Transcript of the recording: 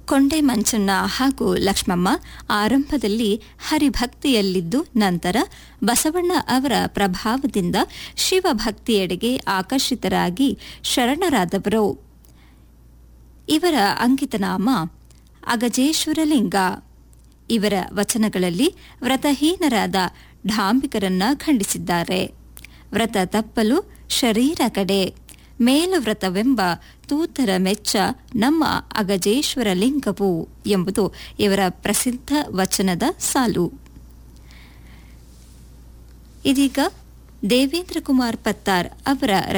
ಕೊಂಡೆ ಮಂಚಣ್ಣ ಹಾಗೂ ಲಕ್ಷ್ಮಮ್ಮ ಆರಂಭದಲ್ಲಿ ಹರಿಭಕ್ತಿಯಲ್ಲಿದ್ದು ನಂತರ ಬಸವಣ್ಣ ಅವರ ಪ್ರಭಾವದಿಂದ ಶಿವಭಕ್ತಿಯೆಡೆಗೆ ಆಕರ್ಷಿತರಾಗಿ ಶರಣರಾದವರು ಇವರ ಅಂಕಿತನಾಮ ಅಗಜೇಶ್ವರಲಿಂಗ ಇವರ ವಚನಗಳಲ್ಲಿ ವ್ರತಹೀನರಾದ ಢಾಂಬಿಕರನ್ನ ಖಂಡಿಸಿದ್ದಾರೆ ವ್ರತ ತಪ್ಪಲು ಶರೀರ ಕಡೆ ಮೇಲು ವ್ರತವೆಂಬ ತೂತರ ಮೆಚ್ಚ ನಮ್ಮ ಅಗಜೇಶ್ವರ ಲಿಂಗವು ಎಂಬುದು ಇವರ ಪ್ರಸಿದ್ಧ ವಚನದ ಸಾಲು ಇದೀಗ ದೇವೇಂದ್ರ ಕುಮಾರ್ ಪತ್ತಾರ್ ಅವರ